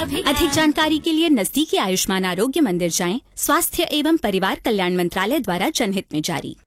अधिक जानकारी के लिए नजदीकी आयुष्मान आरोग्य मंदिर जाएं स्वास्थ्य एवं परिवार कल्याण मंत्रालय द्वारा जनहित में जारी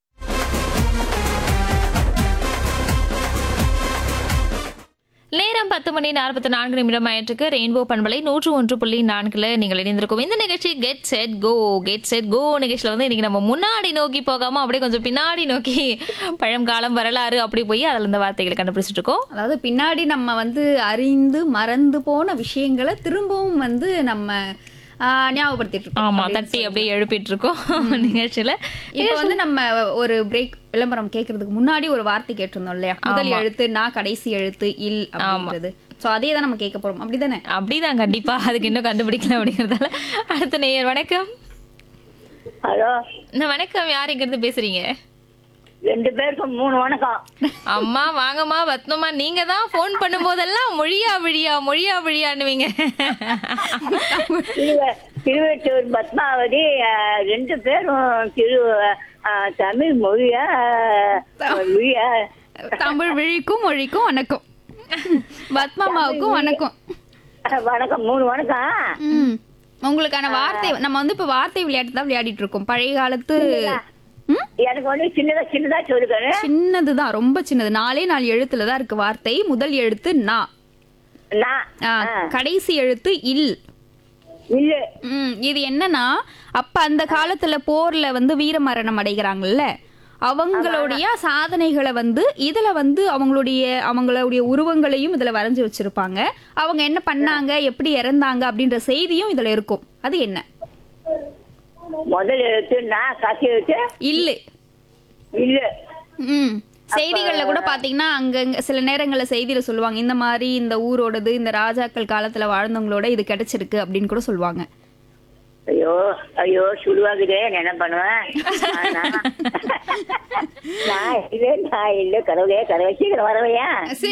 நேரம் பத்து மணி நாற்பத்தி நான்கு நிமிடம் ஆயிற்றுக்கு ரெயின்போ பண்பலை நூற்று ஒன்று புள்ளி நான்குல நீங்கள் இணைந்திருக்கும் இந்த நிகழ்ச்சி get set go get set go நிகழ்ச்சியில் வந்து இன்னைக்கு நம்ம முன்னாடி நோக்கி போகாம அப்படியே கொஞ்சம் பின்னாடி நோக்கி பழங்காலம் வரலாறு அப்படி போய் அதில் இந்த வார்த்தைகளை கண்டுபிடிச்சிட்டு இருக்கோம் அதாவது பின்னாடி நம்ம வந்து அறிந்து மறந்து போன விஷயங்களை திரும்பவும் வந்து நம்ம ஆ, ஞாபகப்படுத்திட்டு இருக்கோம் ஆமா தட்டி அப்படியே எழுப்பிட்டு இருக்கோம் நிகழ்ச்சியில இப்போ வந்து நம்ம ஒரு பிரேக் விளம்பரம் கேட்கறதுக்கு முன்னாடி ஒரு வார்த்தை கேட்டிருந்தோம் இல்லையா முதல் எழுத்து நான் கடைசி எழுத்து இல் அப்படின்றது சோ அதே தான் நம்ம கேட்க போறோம் அப்படிதானே அப்படிதான் கண்டிப்பா அதுக்கு இன்னும் கண்டுபிடிக்கல அப்படிங்கறதால அடுத்த நேயர் வணக்கம் ஹலோ நான் வணக்கம் யார் இங்க இருந்து பேசுறீங்க ரெண்டு பேருக்கும் மூணு வணக்கம் அம்மா வாங்கம்மா பத்மம்மா நீங்க தான் ஃபோன் பண்ணும்போதெல்லாம் மொழியா விழியா மொழியா விழியான்னுவீங்க திருவ- திருவெட்டூர் பத்மாவதி அஹ், ரெண்டு பேரும் திரு அஹ், தமிழ் மொழியா அஹ், மொழியா தமிழ் விழிக்கும் மொழிக்கும் வணக்கம் பத்மாமாவுக்கும் வணக்கம் அஹ், வணக்கம் மூணு வணக்கம் ம். உங்களுக்கான வார்த்தை நம்ம வந்து இப்ப வார்த்தை விளையாட்டு தான் விளையாடிட்டு இருக்கோம் பழைய காலத்து ம்? எனக்கு வந்து சின்னதா சின்னதா சொல்லுங்க சின்னதுதான் ரொம்ப சின்னது நாலே நாலு எழுத்துல தான் இருக்கு வார்த்தை முதல் எழுத்து நா நான் ஆ, கடைசி எழுத்து இல் இல்ல ம், இது என்னன்னா அப்ப அந்த காலத்துல போர்ல வந்து வீரமரணம் அடைகிறாங்கல்ல அவங்களுடைய சாதனைகளை வந்து இதுல வந்து அவங்களுடைய அவங்களுடைய உருவங்களையும் இதுல வரைஞ்சு வச்சிருப்பாங்க அவங்க என்ன பண்ணாங்க எப்படி இறந்தாங்க அப்படின்ற செய்தியும் இதுல இருக்கும் அது என்ன முதல் எழுத்து நான் கசி எழுத்து இல்லு இல்ல ம் செய்திகள்ல கூட பாத்தீங்கன்னா அங்க சில நேரங்கள்ல செய்தியில சொல்லுவாங்க இந்த மாதிரி இந்த ஊரோடது இந்த ராஜாக்கள் காலத்துல வாழ்ந்தவங்களோட இது கிடைச்சிருக்கு அப்படின்னு கூட சொல்லுவாங்க ஐயோ ஐயோ சுடுவாகுதே நான் என்ன பண்ணுவேன் ஆனா, நான் இல்ல நான் இல்ல கடவுளே கடவுளே சீக்கிரம் வரவையா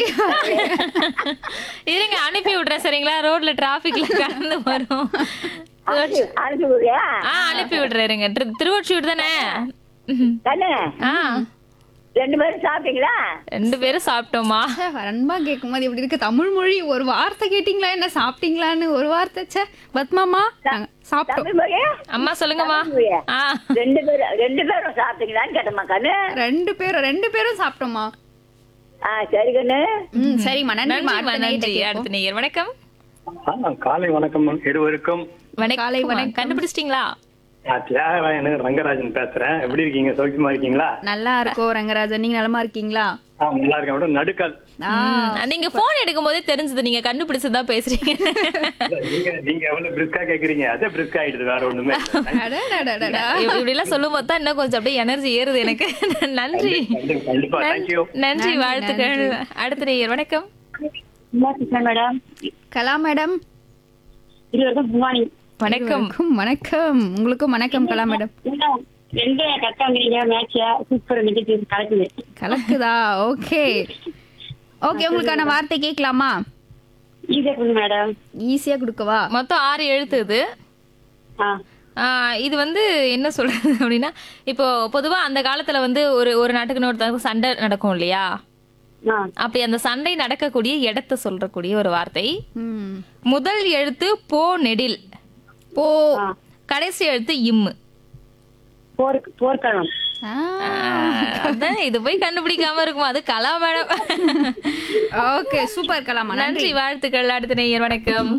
இருங்க அனுப்பி விடுறேன் சரிங்களா ரோட்ல டிராபிக்ல கடந்து வரும் அனுப்பி விடுறியா ஆ அனுப்பி விடுறேன் இருங்க திரு- திருவொற்றியூர் தானே ம். கண்ணு ஆ ரெண்டு பேரும் சாப்பிட்டீங்களா ரெண்டு பேரும் சாப்பிட்டோமா ச்சே, வரன்பா கேட்கும்போது எப்படி இருக்கு தமிழ் மொழி ஒரு வார்த்தை கேட்டிங்களா என்ன சாப்பிட்டீங்களான்னு ஒரு வார்த்தை ச்சே பத்மாமா நாங்க சாப்பிட்டோம் தமிழ் மொழி அம்மா சொல்லுங்கம்மா ஆ ரெண்டு பேரும் ரெண்டு பேரும் சாப்பிட்டீங்களான்னு கேட்டம்மா கண்ணு ரெண்டு பேரும் ரெண்டு பேரும் சாப்பிட்டோமா ஆ சரி கண்ணு ம் சரிம்மா நன்றிம்மா நன்றிம்மா அடுத்த நன்றி நைட்டு அடுத்த நேயர் வணக்கம் ஆ, காலை வணக்கம் இருவருக்கும் வணக்கம் காலை வணக்கம். கண்டுபிடிச்சிட்டீங்களா நான் தியாகராயனு ரங்கராஜன் பேசுறேன் எப்படி இருக்கீங்க சௌக்கியமா இருக்கீங்களா நல்லா இருக்கோம் ரங்கராஜன் நீங்க நலமா இருக்கீங்களா ஆ, நல்லா இருக்கேன் மேடம் நடுக்கால் ம், நீங்க போன் எடுக்கும் போதே தெரிஞ்சது நீங்க கண்டுபிடிச்சதா பேசுறீங்க நீங்க நீங்க எவ்வளவு பிரிஸ்கா கேக்குறீங்க அதே பிரிஸ்கா ஆயிடுது வேற ஒண்ணுமே இல்ல. அடடடடடா. இப்படி எல்லாம் சொல்லும் போது தான் இன்னும் கொஞ்சம் அப்படியே எனர்ஜி ஏறுது எனக்கு நன்றி கண்டிப்பா, கண்டிப்பா தேங்க்யூ நன்றி வாழ்த்துக்கள் அடுத்த நேயர் வணக்கம் மேடம் கலா மேடம் இருவருக்கும் குட் வணக்கம் வணக்கம் வணக்கம் உங்களுக்கும் வணக்கம் கலா மேடம் ரெண்டு கத்தாங்கிறீங்க மேட்சா சூப்பர் நிகழ்ச்சி கலக்குது கலக்குதா ஓகே ஓகே உங்களுக்கான வார்த்தை கேட்கலாமா ஈஸியா கொடுங்க மேடம் ஈஸியா கொடுக்கவா மொத்தம் ஆறு எழுத்து இது ஆ ஆ, இது வந்து என்ன சொல்றது அப்படின்னா இப்போ பொதுவா அந்த காலத்துல வந்து ஒரு ஒரு நாட்டுக்கு இன்னொருத்தருக்கு சண்டை நடக்கும் இல்லையா ஆ அப்படி அந்த சண்டை நடக்கக்கூடிய இடத்த சொல்றக்கூடிய ஒரு வார்த்தை ம் முதல் எழுத்து போ நெடில் போ கடைசி எழுத்து இம்மு போர் போர்க்களம் ஆ, அதான் இது போய் கண்டுபிடிக்காம இருக்கும் அது கலா மேடம் ஓகே சூப்பர் கலாமா நன்றி நன்றி வாழ்த்துக்கள் அடுத்த நேயர் வணக்கம்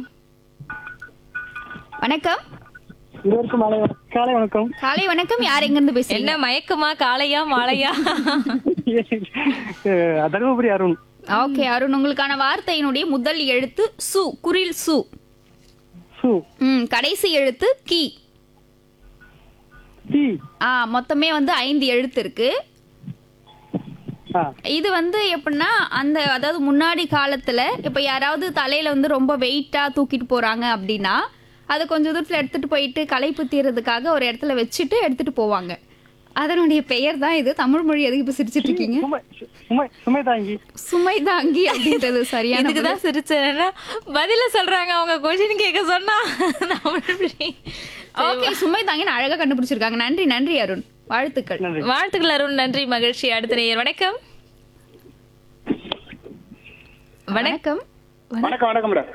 வணக்கம் இருவருக்கும் மாலை வணக்கம். காலை வணக்கம் காலை வணக்கம் யார் எங்க இருந்து என்ன பேசுறீங்க மயக்கமா காளையா மாலையா அஹ், தருமபுரி அருண் ஓகே அருண் உங்களுக்கான வார்த்தையினுடைய முதல் எழுத்து சு குரில் சு சு ம் கடைசி எழுத்து கி டி ஆ மொத்தமே வந்து ஐந்து எழுத்து இருக்கு ஆ இது வந்து எப்படின்னா அந்த அதாவது முன்னாடி காலத்துல இப்ப யாராவது தலையில வந்து ரொம்ப வெயிட்டா தூக்கிட்டு போறாங்க அப்படின்னா அதை கொஞ்சம் தூரத்துல எடுத்துட்டு போயிட்டு களைப்பு தீர்றதுக்காக ஒரு இடத்துல வச்சுட்டு எடுத்துட்டு போவாங்க அதனுடைய பெயர் தான் இது தமிழ் மொழி எதுக்கு இப்ப சிரிச்சிட்டு இருக்கீங்க சுமை சுமை சுமை தாங்கி சுமை தாங்கி அப்படின்றது சரியான பதில். இதுக்குதான் சிரிச்சேன்னா பதில சொல்றாங்க அவங்க கொஸ்டின் கேட்க சொன்னா தமிழ் ஓகே சுமை தாங்கின்னு அழகா கண்டுபிடிச்சிருக்காங்க நன்றி நன்றி அருண் வாழ்த்துக்கள் நன்றி வாழ்த்துக்கள் அருண் நன்றி மகிழ்ச்சி அடுத்த நேயர் வணக்கம் வணக்கம் வணக்கம் வணக்கம் மேடம்